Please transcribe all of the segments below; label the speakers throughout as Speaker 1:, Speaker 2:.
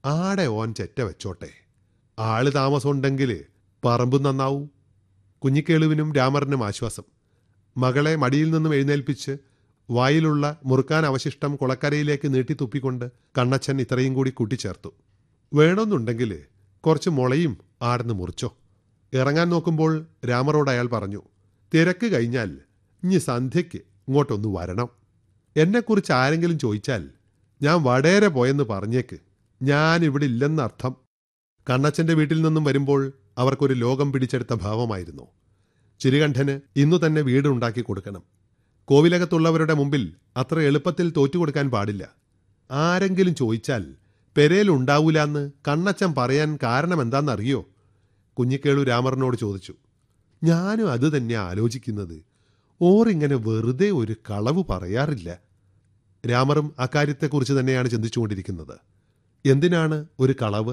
Speaker 1: ആടെ ഓൻ ചെറ്റ വെച്ചോട്ടെ ആള് താമസമുണ്ടെങ്കിൽ പറമ്പ് നന്നാവും കുഞ്ഞിക്കേളുവിനും രാമറിനും ആശ്വാസം മകളെ മടിയിൽ നിന്നും എഴുന്നേൽപ്പിച്ച് വായിലുള്ള മുറുക്കാൻ അവശിഷ്ടം കുളക്കരയിലേക്ക് നീട്ടി തുപ്പിക്കൊണ്ട് കണ്ണച്ചൻ ഇത്രയും കൂടി കൂട്ടിച്ചേർത്തു വേണമെന്നുണ്ടെങ്കിൽ കുറച്ച് മുളയും ആടന്ന് മുറിച്ചോ ഇറങ്ങാൻ നോക്കുമ്പോൾ രാമറോട് അയാൾ പറഞ്ഞു തിരക്ക് കഴിഞ്ഞാൽ ഇനി സന്ധ്യയ്ക്ക് ഇങ്ങോട്ടൊന്ന് വരണം എന്നെക്കുറിച്ച് ആരെങ്കിലും ചോദിച്ചാൽ ഞാൻ വടേരെ പോയെന്ന് പറഞ്ഞേക്ക് ഞാൻ ഇവിടെ ഇല്ലെന്നർത്ഥം കണ്ണച്ചന്റെ വീട്ടിൽ നിന്നും വരുമ്പോൾ അവർക്കൊരു ലോകം പിടിച്ചെടുത്ത ഭാവമായിരുന്നു ചിരികണ്ഠന് ഇന്നു തന്നെ വീട് ഉണ്ടാക്കി കൊടുക്കണം കോവിലകത്തുള്ളവരുടെ മുമ്പിൽ അത്ര എളുപ്പത്തിൽ തോറ്റുകൊടുക്കാൻ പാടില്ല ആരെങ്കിലും ചോദിച്ചാൽ പെരയിലുണ്ടാവൂലെന്ന് കണ്ണച്ചൻ പറയാൻ കാരണം എന്താണെന്നറിയോ കുഞ്ഞിക്കേളു രാമറിനോട് ചോദിച്ചു ഞാനും അത് തന്നെ ആലോചിക്കുന്നത് ഓറിങ്ങനെ വെറുതെ ഒരു കളവ് പറയാറില്ല രാമറും അക്കാര്യത്തെക്കുറിച്ച് തന്നെയാണ് ചിന്തിച്ചുകൊണ്ടിരിക്കുന്നത് എന്തിനാണ് ഒരു കളവ്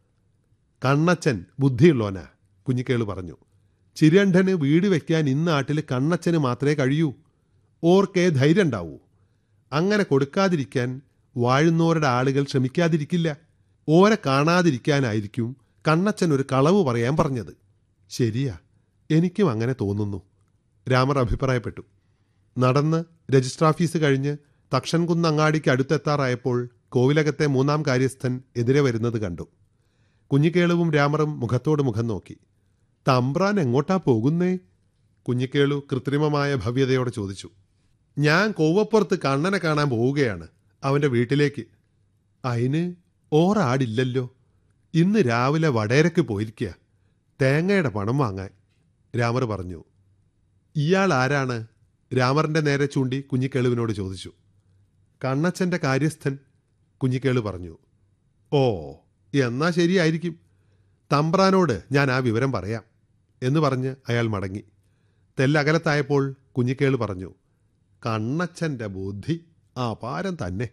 Speaker 1: കണ്ണച്ചൻ ബുദ്ധിയുള്ളോനാ കുഞ്ഞിക്കേളു പറഞ്ഞു ചിരണ്ടന് വീട് വെക്കാൻ ഇന്നാട്ടിൽ കണ്ണച്ചന് മാത്രമേ കഴിയൂ ഓർക്കേ ധൈര്യം ഉണ്ടാവൂ അങ്ങനെ കൊടുക്കാതിരിക്കാൻ വാഴുന്നവരുടെ ആളുകൾ ശ്രമിക്കാതിരിക്കില്ല ഓരെ കാണാതിരിക്കാനായിരിക്കും കണ്ണച്ചൻ ഒരു കളവ് പറയാൻ പറഞ്ഞത് ശരിയാ എനിക്കും അങ്ങനെ തോന്നുന്നു രാമർ അഭിപ്രായപ്പെട്ടു നടന്ന് രജിസ്റ്റർ ഓഫീസ് കഴിഞ്ഞ് തക്ഷൻകുന്ന് അങ്ങാടിക്ക് അടുത്തെത്താറായപ്പോൾ കോവിലകത്തെ മൂന്നാം കാര്യസ്ഥൻ എതിരെ വരുന്നത് കണ്ടു കുഞ്ഞിക്കേളുവും രാമറും മുഖത്തോട് മുഖം നോക്കി തമ്പ്രാൻ എങ്ങോട്ടാ പോകുന്നേ കുഞ്ഞിക്കേളു കൃത്രിമമായ ഭവ്യതയോടെ ചോദിച്ചു ഞാൻ കോവപ്പുറത്ത് കണ്ണനെ കാണാൻ പോവുകയാണ് അവന്റെ വീട്ടിലേക്ക് അതിന് ഓറാടില്ലല്ലോ ഇന്ന് രാവിലെ വടേരക്ക് പോയിരിക്കുക തേങ്ങയുടെ പണം വാങ്ങാൻ രാമർ പറഞ്ഞു ഇയാൾ ആരാണ് രാമറിന്റെ നേരെ ചൂണ്ടി കുഞ്ഞിക്കേളുവിനോട് ചോദിച്ചു കണ്ണച്ചന്റെ കാര്യസ്ഥൻ കുഞ്ഞിക്കേളു പറഞ്ഞു ഓ എന്നാ ശരിയായിരിക്കും തമ്പ്രാനോട് ഞാൻ ആ വിവരം പറയാം എന്ന് പറഞ്ഞ് അയാൾ മടങ്ങി തെല്ലകലത്തായപ്പോൾ കുഞ്ഞിക്കേള് പറഞ്ഞു കണ്ണച്ചന്റെ ബുദ്ധി അപാരം തന്നെ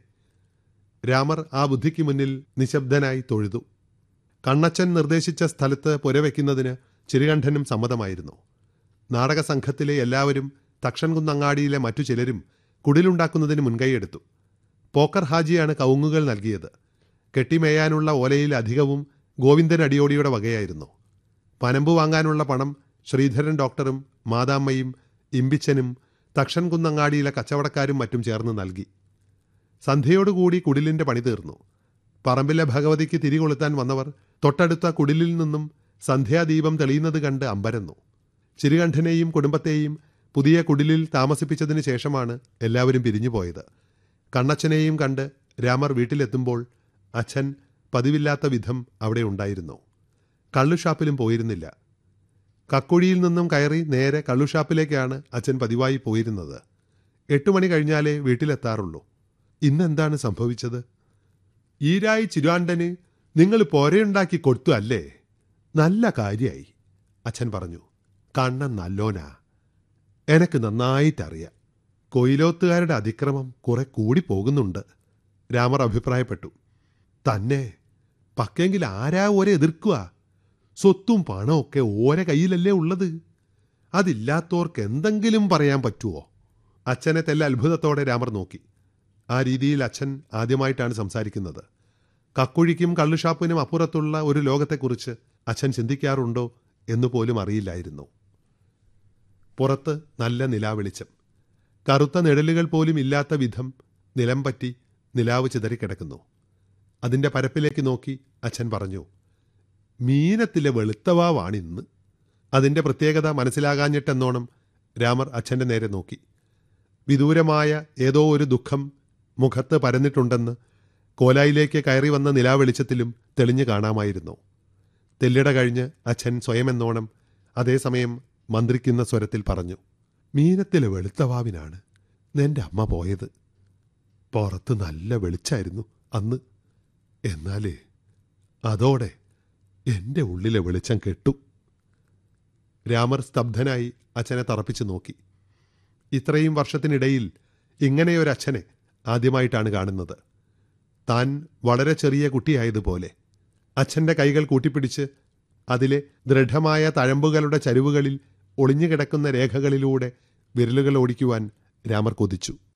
Speaker 1: രാമർ ആ ബുദ്ധിക്ക് മുന്നിൽ നിശബ്ദനായി തൊഴുതു കണ്ണച്ചൻ നിർദ്ദേശിച്ച സ്ഥലത്ത് പുരവെക്കുന്നതിന് ചിരുകണ്ഠനും സമ്മതമായിരുന്നു നാടക സംഘത്തിലെ എല്ലാവരും തക്ഷൻകുന്നങ്ങാടിയിലെ മറ്റു ചിലരും കുടിലുണ്ടാക്കുന്നതിന് മുൻകൈയെടുത്തു പോക്കർ ഹാജിയാണ് കവുങ്ങുകൾ നൽകിയത് കെട്ടിമേയാനുള്ള ഓലയിൽ അധികവും ഗോവിന്ദൻ അടിയോടിയുടെ വകയായിരുന്നു പനമ്പ് വാങ്ങാനുള്ള പണം ശ്രീധരൻ ഡോക്ടറും മാതാമ്മയും ഇമ്പിച്ചനും തക്ഷൻകുന്നങ്ങാടിയിലെ കച്ചവടക്കാരും മറ്റും ചേർന്ന് നൽകി സന്ധ്യയോടുകൂടി കുടിലിന്റെ പണി തീർന്നു പറമ്പിലെ ഭഗവതിക്ക് തിരികൊളുത്താൻ വന്നവർ തൊട്ടടുത്ത കുടിലിൽ നിന്നും സന്ധ്യാദീപം തെളിയുന്നത് കണ്ട് അമ്പരന്നു ചിരുകണ്ഠനെയും കുടുംബത്തെയും പുതിയ കുടിലിൽ താമസിപ്പിച്ചതിന് ശേഷമാണ് എല്ലാവരും പിരിഞ്ഞുപോയത് കണ്ണച്ചനെയും കണ്ട് രാമർ വീട്ടിലെത്തുമ്പോൾ അച്ഛൻ പതിവില്ലാത്ത വിധം അവിടെ ഉണ്ടായിരുന്നു കള്ളുഷാപ്പിലും പോയിരുന്നില്ല കക്കുഴിയിൽ നിന്നും കയറി നേരെ കള്ളുഷാപ്പിലേക്കാണ് അച്ഛൻ പതിവായി പോയിരുന്നത് എട്ടു മണി കഴിഞ്ഞാലേ വീട്ടിലെത്താറുള്ളൂ ഇന്നെന്താണ് സംഭവിച്ചത് ഈരായി ചിരുവാണ്ടന് നിങ്ങൾ പോരയുണ്ടാക്കി കൊടുത്തു അല്ലേ നല്ല കാര്യായി അച്ഛൻ പറഞ്ഞു കണ്ണൻ നല്ലോനാ എനക്ക് നന്നായിട്ടറിയാം കൊയിലോത്തുകാരുടെ അതിക്രമം കുറെ കൂടി പോകുന്നുണ്ട് രാമർ അഭിപ്രായപ്പെട്ടു തന്നെ പക്കെങ്കിൽ ആരാ ഓരെ എതിർക്കുക സ്വത്തും പണമൊക്കെ ഓരെ കയ്യിലല്ലേ ഉള്ളത് അതില്ലാത്തവർക്ക് എന്തെങ്കിലും പറയാൻ പറ്റുമോ അച്ഛനെ തെല്ല അത്ഭുതത്തോടെ രാമർ നോക്കി ആ രീതിയിൽ അച്ഛൻ ആദ്യമായിട്ടാണ് സംസാരിക്കുന്നത് കക്കുഴിക്കും കള്ളുഷാപ്പിനും അപ്പുറത്തുള്ള ഒരു ലോകത്തെക്കുറിച്ച് അച്ഛൻ ചിന്തിക്കാറുണ്ടോ എന്ന് പോലും അറിയില്ലായിരുന്നു പുറത്ത് നല്ല നിലാവെളിച്ചം കറുത്ത നിഴലുകൾ പോലും ഇല്ലാത്ത വിധം നിലം പറ്റി നിലാവ് ചിതറിക്കിടക്കുന്നു അതിന്റെ പരപ്പിലേക്ക് നോക്കി അച്ഛൻ പറഞ്ഞു മീനത്തിലെ വെളുത്തവാവാണിന്ന് അതിന്റെ പ്രത്യേകത മനസ്സിലാകാഞ്ഞിട്ടെന്നോണം രാമർ അച്ഛന്റെ നേരെ നോക്കി വിദൂരമായ ഏതോ ഒരു ദുഃഖം മുഖത്ത് പരന്നിട്ടുണ്ടെന്ന് കോലായിലേക്ക് കയറി വന്ന നിലാവെളിച്ചത്തിലും തെളിഞ്ഞു കാണാമായിരുന്നു തെല്ലിട കഴിഞ്ഞ് അച്ഛൻ സ്വയമെന്നോണം അതേസമയം മന്ത്രിക്കുന്ന സ്വരത്തിൽ പറഞ്ഞു മീനത്തിലെ വെളുത്തവാവിനാണ് നിന്റെ അമ്മ പോയത് പുറത്ത് നല്ല വെളിച്ചായിരുന്നു അന്ന് എന്നാലേ അതോടെ എന്റെ ഉള്ളിലെ വെളിച്ചം കെട്ടു രാമർ സ്തബ്ധനായി അച്ഛനെ തറപ്പിച്ചു നോക്കി ഇത്രയും വർഷത്തിനിടയിൽ ഇങ്ങനെയൊരച്ഛനെ ആദ്യമായിട്ടാണ് കാണുന്നത് താൻ വളരെ ചെറിയ കുട്ടിയായതുപോലെ അച്ഛൻ്റെ കൈകൾ കൂട്ടിപ്പിടിച്ച് അതിലെ ദൃഢമായ തഴമ്പുകളുടെ ചരിവുകളിൽ ഒളിഞ്ഞുകിടക്കുന്ന രേഖകളിലൂടെ വിരലുകൾ ഓടിക്കുവാൻ രാമർ കൊതിച്ചു